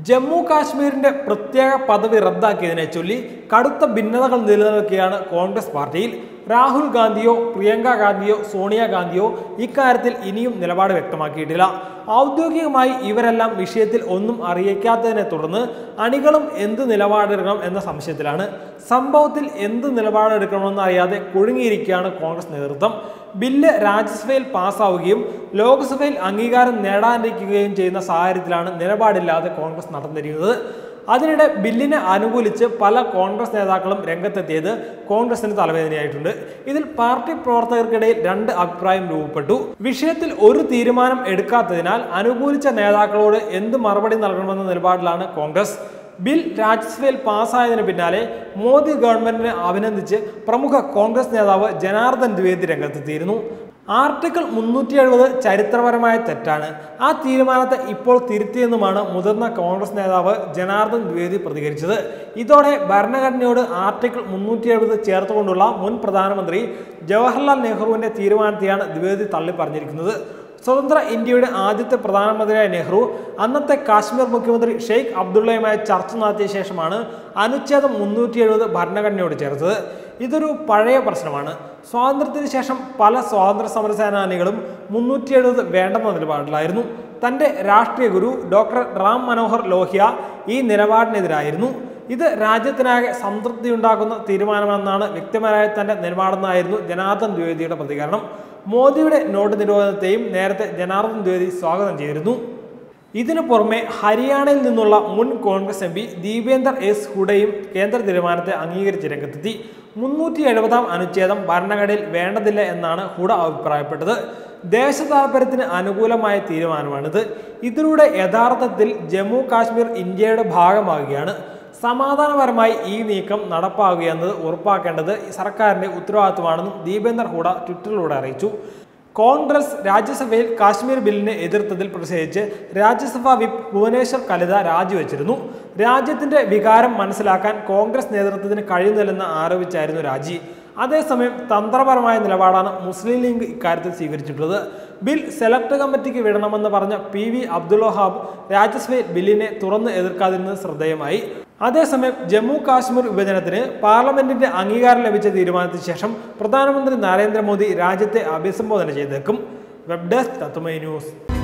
ജമ്മു കാശ്മീരിന്റെ പ്രത്യേക പദവി റദ്ദാക്കിയതിനെ ചൊല്ലി കടുത്ത ഭിന്നതകൾ നിലനിൽക്കുകയാണ് കോൺഗ്രസ് പാർട്ടിയിൽ രാഹുൽ ഗാന്ധിയോ പ്രിയങ്ക ഗാന്ധിയോ സോണിയാഗാന്ധിയോ ഇക്കാര്യത്തിൽ ഇനിയും നിലപാട് വ്യക്തമാക്കിയിട്ടില്ല ഔദ്യോഗികമായി ഇവരെല്ലാം വിഷയത്തിൽ ഒന്നും അറിയിക്കാത്തതിനെ തുടർന്ന് അണികളും എന്ത് നിലപാടെടുക്കണം എന്ന സംശയത്തിലാണ് സംഭവത്തിൽ എന്ത് നിലപാടെടുക്കണമെന്ന് അറിയാതെ കുഴുങ്ങിയിരിക്കുകയാണ് കോൺഗ്രസ് നേതൃത്വം ബില്ല് രാജ്യസഭയിൽ പാസ്സാവുകയും ലോക്സഭയിൽ അംഗീകാരം നേടാനിരിക്കുകയും ചെയ്യുന്ന സാഹചര്യത്തിലാണ് നിലപാടില്ലാതെ കോൺഗ്രസ് നടന്നിരിക്കുന്നത് അതിനിടെ ബില്ലിനെ അനുകൂലിച്ച് പല കോൺഗ്രസ് നേതാക്കളും രംഗത്തെത്തിയത് കോൺഗ്രസിന് തലവേദനയായിട്ടുണ്ട് ഇതിൽ പാർട്ടി പ്രവർത്തകർക്കിടയിൽ രണ്ട് അഭിപ്രായം രൂപപ്പെട്ടു വിഷയത്തിൽ ഒരു തീരുമാനം എടുക്കാത്തതിനാൽ അനുകൂലിച്ച നേതാക്കളോട് എന്ത് മറുപടി നൽകണമെന്ന നിലപാടിലാണ് കോൺഗ്രസ് ബിൽ രാജ്യസഭയിൽ പാസ്സായതിനു പിന്നാലെ മോദി ഗവൺമെന്റിനെ അഭിനന്ദിച്ച് പ്രമുഖ കോൺഗ്രസ് നേതാവ് ജനാർദ്ദൻ ദ്വിവേദി രംഗത്തെത്തിയിരുന്നു ആർട്ടിക്കിൾ മുന്നൂറ്റി എഴുപത് ചരിത്രപരമായ തെറ്റാണ് ആ തീരുമാനത്തെ ഇപ്പോൾ തിരുത്തിയെന്നുമാണ് മുതിർന്ന കോൺഗ്രസ് നേതാവ് ജനാർദ്ദൻ ദ്വിവേദി പ്രതികരിച്ചത് ഇതോടെ ഭരണഘടനയോട് ആർട്ടിക്കിൾ മുന്നൂറ്റി എഴുപത് ചേർത്തുകൊണ്ടുള്ള മുൻ പ്രധാനമന്ത്രി ജവഹർലാൽ നെഹ്റുവിന്റെ തീരുമാനത്തെയാണ് ദ്വിവേദി തള്ളി പറഞ്ഞിരിക്കുന്നത് സ്വതന്ത്ര ഇന്ത്യയുടെ ആദ്യത്തെ പ്രധാനമന്ത്രിയായ നെഹ്റു അന്നത്തെ കാശ്മീർ മുഖ്യമന്ത്രി ഷെയ്ഖ് അബ്ദുള്ളയുമായി ചർച്ച നടത്തിയ ശേഷമാണ് അനുച്ഛേദം മുന്നൂറ്റി എഴുപത് ഭരണഘടനയോട് ചേർത്തത് ഇതൊരു പഴയ പ്രശ്നമാണ് സ്വാതന്ത്ര്യത്തിന് ശേഷം പല സ്വാതന്ത്ര്യ സമര സേനാനികളും മുന്നൂറ്റി എഴുപത് വേണ്ടെന്ന നിലപാടിലായിരുന്നു തൻ്റെ രാഷ്ട്രീയ ഗുരു ഡോക്ടർ റാം മനോഹർ ലോഹ്യ ഈ നിലപാടിനെതിരായിരുന്നു ഇത് രാജ്യത്തിനാകെ സംതൃപ്തിയുണ്ടാക്കുന്ന തീരുമാനമെന്നാണ് വ്യക്തമായ തന്റെ നിലപാടെന്നായിരുന്നു ജനാർദ്ദൻ ദ്വിവേദിയുടെ പ്രതികരണം മോദിയുടെ നോട്ട് നിരോധനത്തെയും നേരത്തെ ജനാർദ്ദൻ ദ്വിവേദി സ്വാഗതം ചെയ്തിരുന്നു ഇതിനു പുറമെ ഹരിയാനയിൽ നിന്നുള്ള മുൻ Congress M P Deepender S ഹുഡയും കേന്ദ്ര തീരുമാനത്തെ അംഗീകരിച്ച് രംഗത്തെത്തി മുന്നൂറ്റി എഴുപതാം അനുച്ഛേദം ഭരണഘടനയിൽ വേണ്ടതില്ല എന്നാണ് ഹുഡ അഭിപ്രായപ്പെട്ടത് ദേശ താൽപര്യത്തിന് അനുകൂലമായ തീരുമാനമാണിത് ഇതിലൂടെ യഥാർത്ഥത്തിൽ ജമ്മു കാശ്മീർ ഇന്ത്യയുടെ ഭാഗമാവുകയാണ് സമാധാനപരമായി ഈ നീക്കം നടപ്പാവുകയെന്നത് ഉറപ്പാക്കേണ്ടത് സർക്കാരിന്റെ ഉത്തരവാദിത്വമാണെന്നും ദീപേന്ദർ ഹൂഡ ട്വിറ്ററിലൂടെ അറിയിച്ചു കോൺഗ്രസ് രാജ്യസഭയിൽ കാശ്മീർ ബില്ലിനെ എതിർത്തതിൽ പ്രതിഷേധിച്ച് രാജ്യസഭാ വിപ്പ് ഭുവനേശ്വർ കലിത രാജിവെച്ചിരുന്നു രാജ്യത്തിന്റെ വികാരം മനസ്സിലാക്കാൻ കോൺഗ്രസ് നേതൃത്വത്തിന് കഴിയുന്നില്ലെന്ന് ആരോപിച്ചായിരുന്നു രാജി അതേസമയം തന്ത്രപരമായ നിലപാടാണ് മുസ്ലിം ലീഗ് ഇക്കാര്യത്തിൽ സ്വീകരിച്ചിട്ടുള്ളത് ബിൽ സെലക്ട് കമ്മിറ്റിക്ക് വിടണമെന്ന് പറഞ്ഞ പി വി അബ്ദുൽ വഹാബ് രാജ്യസഭയിൽ ബില്ലിനെ തുറന്ന് എതിർക്കാതിരുന്നത് ശ്രദ്ധേയമായി അതേസമയം ജമ്മു കാശ്മീർ വിഭജനത്തിന് പാർലമെന്റിന്റെ അംഗീകാരം ലഭിച്ച തീരുമാനത്തിന് ശേഷം പ്രധാനമന്ത്രി നരേന്ദ്രമോദി രാജ്യത്തെ അഭിസംബോധന ചെയ്തേക്കും വെബ് ഡെസ്ക് തത്തുമൈ ന്യൂസ്